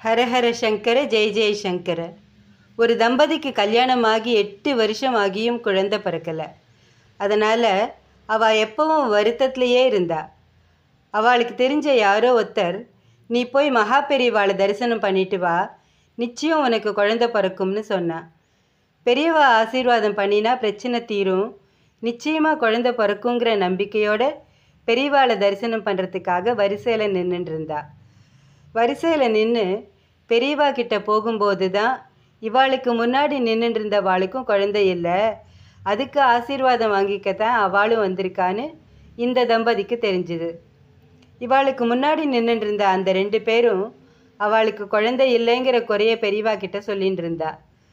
ஹரஹர சங்கர ஜெய ஜெய சங்கர ஒரு தம்பதிக்கு கல்யாணம் ஆகி எட்டு வருஷம் ஆகியும் குழந்தை பிறக்கலை அதனால் அவள் எப்பவும் வருத்தத்திலேயே இருந்தா அவளுக்கு தெரிஞ்ச யாரோ ஒருத்தர் நீ போய் மகா பெரியவாளை தரிசனம் பண்ணிட்டு வா நிச்சயம் உனக்கு குழந்தை பிறக்கும்னு சொன்னா பெரியவா ஆசீர்வாதம் பண்ணினா பிரச்சனை தீரும் நிச்சயமாக குழந்தை பிறக்குங்கிற நம்பிக்கையோட பெரியவாளை தரிசனம் பண்ணுறதுக்காக வரிசையில் நின்றுட்டு இருந்தா வரிசையில் நின்று பெரியவா கிட்ட போகும்போது தான் இவாளுக்கு முன்னாடி நின்றுட்டு இருந்த வாளுக்கும் குழந்தை இல்லை அதுக்கு ஆசீர்வாதம் வாங்கிக்கத்தான் அவளும் வந்திருக்கான்னு இந்த தம்பதிக்கு தெரிஞ்சுது இவாளுக்கு முன்னாடி நின்றுட்டு இருந்த அந்த ரெண்டு பேரும் அவளுக்கு குழந்தை இல்லைங்கிற குறைய பெரியவா கிட்ட சொல்லிட்டு இருந்தா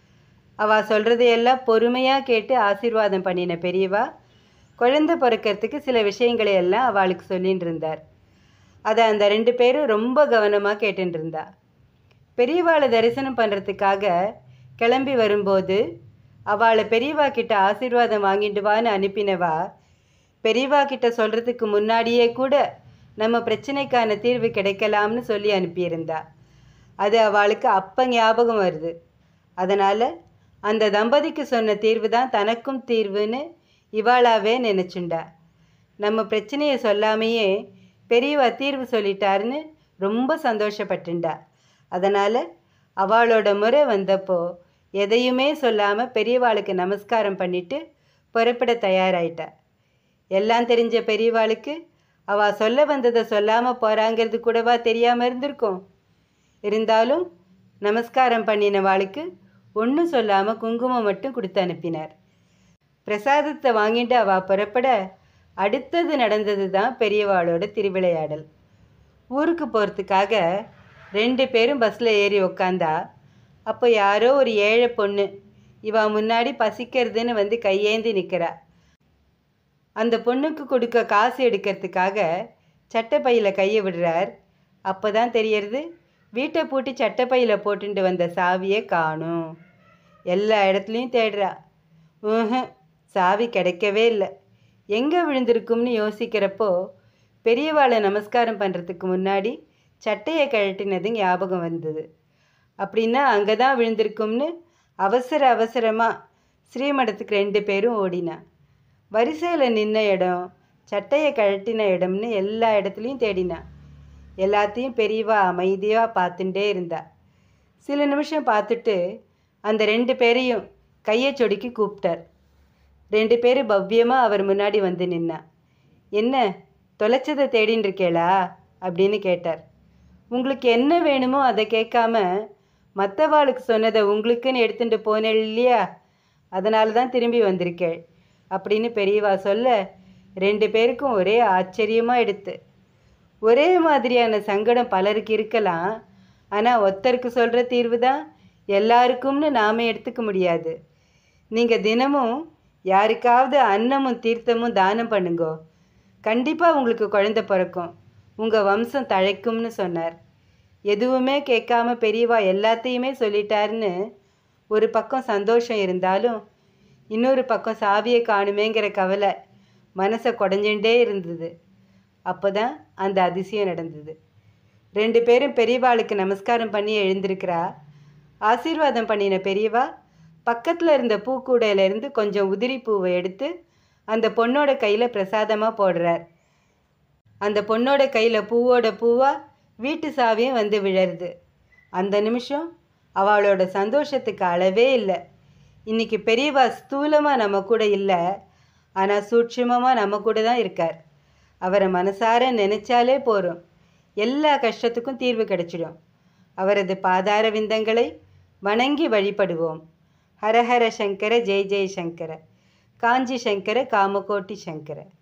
அவள் சொல்கிறதையெல்லாம் பொறுமையாக கேட்டு ஆசீர்வாதம் பண்ணின பெரியவா குழந்தை பிறக்கிறதுக்கு சில விஷயங்களை எல்லாம் அவளுக்கு சொல்லிட்டு இருந்தார் அதை அந்த ரெண்டு பேரும் ரொம்ப கவனமாக கேட்டுட்டு இருந்தா பெரியவாளை தரிசனம் பண்ணுறதுக்காக கிளம்பி வரும்போது அவளை பெரியவா கிட்ட ஆசீர்வாதம் வாங்கிட்டு வான்னு அனுப்பினவா பெரியவா கிட்ட சொல்கிறதுக்கு முன்னாடியே கூட நம்ம பிரச்சனைக்கான தீர்வு கிடைக்கலாம்னு சொல்லி அனுப்பியிருந்தா அது அவளுக்கு அப்போ ஞாபகம் வருது அதனால் அந்த தம்பதிக்கு சொன்ன தீர்வு தான் தனக்கும் தீர்வுன்னு இவாளாவே நினச்சுண்டா நம்ம பிரச்சனையை சொல்லாமையே பெரியவா தீர்வு சொல்லிட்டாருன்னு ரொம்ப சந்தோஷப்பட்டுண்டா அதனால் அவளோட முறை வந்தப்போ எதையுமே சொல்லாமல் பெரியவாளுக்கு நமஸ்காரம் பண்ணிட்டு புறப்பட தயாராயிட்டா எல்லாம் தெரிஞ்ச பெரியவாளுக்கு அவள் சொல்ல வந்ததை சொல்லாமல் போகிறாங்கிறது கூடவா தெரியாமல் இருந்திருக்கும் இருந்தாலும் நமஸ்காரம் பண்ணினவாளுக்கு ஒன்றும் சொல்லாமல் குங்குமம் மட்டும் கொடுத்து அனுப்பினார் பிரசாதத்தை வாங்கிட்டு அவள் புறப்பட அடுத்தது நடந்தது தான் பெரியவாளோட திருவிளையாடல் ஊருக்கு போகிறதுக்காக ரெண்டு பேரும் பஸ்ஸில் ஏறி உக்காந்தா அப்போ யாரோ ஒரு ஏழை பொண்ணு இவ முன்னாடி பசிக்கிறதுன்னு வந்து கையேந்தி நிற்கிறா அந்த பொண்ணுக்கு கொடுக்க காசு எடுக்கிறதுக்காக சட்டைப்பையில் கையை விடுறார் அப்போ தான் தெரியறது வீட்டை பூட்டி சட்டைப்பையில் போட்டுட்டு வந்த சாவியை காணும் எல்லா இடத்துலையும் தேடுறா ம்ஹும் சாவி கிடைக்கவே இல்லை எங்கே விழுந்திருக்கும்னு யோசிக்கிறப்போ பெரியவாளை நமஸ்காரம் பண்ணுறதுக்கு முன்னாடி சட்டையை கழட்டினது ஞாபகம் வந்தது அப்படின்னா அங்கே தான் விழுந்திருக்கும்னு அவசர அவசரமாக ஸ்ரீமடத்துக்கு ரெண்டு பேரும் ஓடினா வரிசையில் நின்ன இடம் சட்டையை கழட்டின இடம்னு எல்லா இடத்துலையும் தேடினா எல்லாத்தையும் பெரியவா அமைதியாக பார்த்துட்டே இருந்தா சில நிமிஷம் பார்த்துட்டு அந்த ரெண்டு பேரையும் கையை சொடுக்கி கூப்பிட்டார் ரெண்டு பேரும் பவ்யமாக அவர் முன்னாடி வந்து நின்னா என்ன தொலைச்சதை தேடின்னு இருக்கேளா அப்படின்னு கேட்டார் உங்களுக்கு என்ன வேணுமோ அதை கேட்காம மற்றவாளுக்கு சொன்னதை உங்களுக்குன்னு எடுத்துட்டு போனேன் இல்லையா அதனால தான் திரும்பி வந்திருக்கேள் அப்படின்னு பெரியவா சொல்ல ரெண்டு பேருக்கும் ஒரே ஆச்சரியமாக எடுத்து ஒரே மாதிரியான சங்கடம் பலருக்கு இருக்கலாம் ஆனால் ஒருத்தருக்கு சொல்கிற தீர்வு தான் எல்லாருக்கும்னு நாம் எடுத்துக்க முடியாது நீங்கள் தினமும் யாருக்காவது அன்னமும் தீர்த்தமும் தானம் பண்ணுங்கோ கண்டிப்பாக உங்களுக்கு குழந்தை பிறக்கும் உங்கள் வம்சம் தழைக்கும்னு சொன்னார் எதுவுமே கேட்காம பெரியவா எல்லாத்தையுமே சொல்லிட்டாருன்னு ஒரு பக்கம் சந்தோஷம் இருந்தாலும் இன்னொரு பக்கம் சாவியை காணுமேங்கிற கவலை மனசை குடஞ்சுட்டே இருந்தது அப்போ தான் அந்த அதிசயம் நடந்தது ரெண்டு பேரும் பெரியவாளுக்கு நமஸ்காரம் பண்ணி எழுந்திருக்கிறா ஆசீர்வாதம் பண்ணின பெரியவா பக்கத்தில் இருந்த பூக்கூடையிலேருந்து கொஞ்சம் உதிரி பூவை எடுத்து அந்த பொண்ணோட கையில் பிரசாதமாக போடுறார் அந்த பொண்ணோட கையில் பூவோட பூவாக வீட்டு சாவியும் வந்து விழருது அந்த நிமிஷம் அவளோட சந்தோஷத்துக்கு அளவே இல்லை இன்னைக்கு பெரியவா ஸ்தூலமாக நம்ம கூட இல்லை ஆனால் சூட்சுமமாக நம்ம கூட தான் இருக்கார் அவரை மனசார நினைச்சாலே போகிறோம் எல்லா கஷ்டத்துக்கும் தீர்வு கிடைச்சிடும் அவரது பாதார விந்தங்களை வணங்கி வழிபடுவோம் ஹரஹர சங்கர ஜெய் ஜெய் சங்கர காஞ்சி சங்கர காமகோட்டி சங்கர